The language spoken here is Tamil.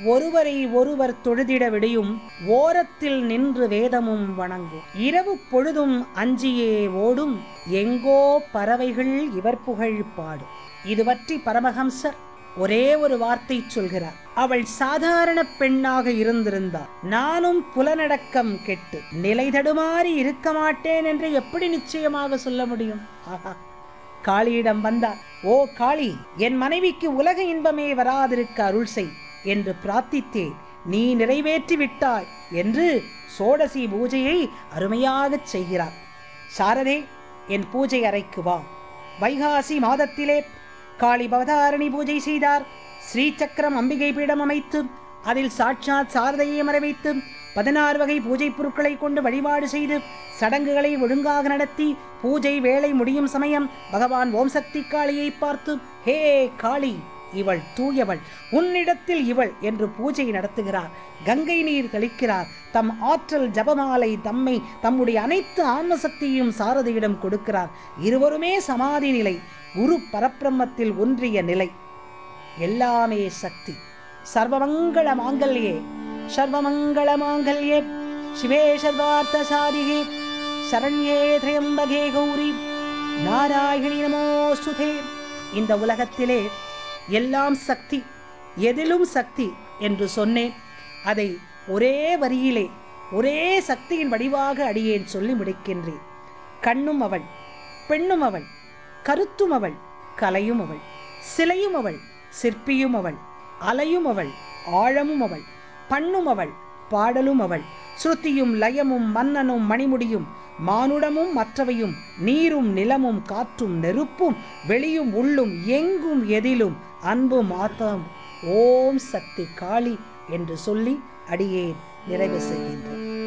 ஒருவரை ஒருவர் தொழுதிட விடியும் ஓரத்தில் நின்று வேதமும் வணங்கும் இரவு பொழுதும் அஞ்சியே ஓடும் எங்கோ பறவைகள் இவர் புகழ் பாடும் இது பற்றி பரமஹம்சர் ஒரே ஒரு வார்த்தை சொல்கிறார் அவள் சாதாரண பெண்ணாக இருந்திருந்தார் நானும் புலனடக்கம் கெட்டு நிலை தடுமாறி இருக்க மாட்டேன் என்று எப்படி நிச்சயமாக சொல்ல முடியும் ஆஹா காளியிடம் வந்தார் ஓ காளி என் மனைவிக்கு உலக இன்பமே வராதிருக்க அருள் செய் என்று பிரார்த்தித்தேன் நீ நிறைவேற்றி விட்டாய் என்று சோடசி பூஜையை அருமையாகச் செய்கிறார் சாரதே என் பூஜை அறைக்கு வா வைகாசி மாதத்திலே காளி பவதாரணி பூஜை செய்தார் ஸ்ரீசக்கரம் அம்பிகை பீடம் அமைத்து அதில் சாட்சாத் சாரதையை மறைவைத்து பதினாறு வகை பூஜை பொருட்களை கொண்டு வழிபாடு செய்து சடங்குகளை ஒழுங்காக நடத்தி பூஜை வேலை முடியும் சமயம் பகவான் ஓம் சக்தி காளியை பார்த்து ஹே காளி இவள் தூயவள் உன்னிடத்தில் இவள் என்று பூஜை நடத்துகிறார் கங்கை நீர் தெளிக்கிறார் தம் ஆற்றல் ஜபமாலை தம்மை தம்முடைய அனைத்து ஆன்மசக்தியும் சாரதியிடம் கொடுக்கிறார் இருவருமே சமாதி நிலை குரு பரப்பிரம்மத்தில் ஒன்றிய நிலை எல்லாமே சக்தி சர்வமங்கள மாங்கல்யே சர்வமங்கள மாங்கல்யே சிவே சர்வார்த்த சாதிகே சரண்யே திரையம்பகே கௌரி நாராயணி நமோஸ்துதே இந்த உலகத்திலே எல்லாம் சக்தி எதிலும் சக்தி என்று சொன்னேன் அதை ஒரே வரியிலே ஒரே சக்தியின் வடிவாக அடியேன் சொல்லி முடிக்கின்றேன் கண்ணும் அவள் பெண்ணும் அவள் கருத்தும் அவள் கலையும் அவள் சிலையும் அவள் சிற்பியும் அவள் அலையும் அவள் ஆழமும் அவள் பண்ணும் அவள் பாடலும் அவள் ஸ்ருதியும் லயமும் மன்னனும் மணிமுடியும் மானுடமும் மற்றவையும் நீரும் நிலமும் காற்றும் நெருப்பும் வெளியும் உள்ளும் எங்கும் எதிலும் அன்பும் ஆத்தம் ஓம் சக்தி காளி என்று சொல்லி அடியேன் நிறைவு செய்கின்றேன்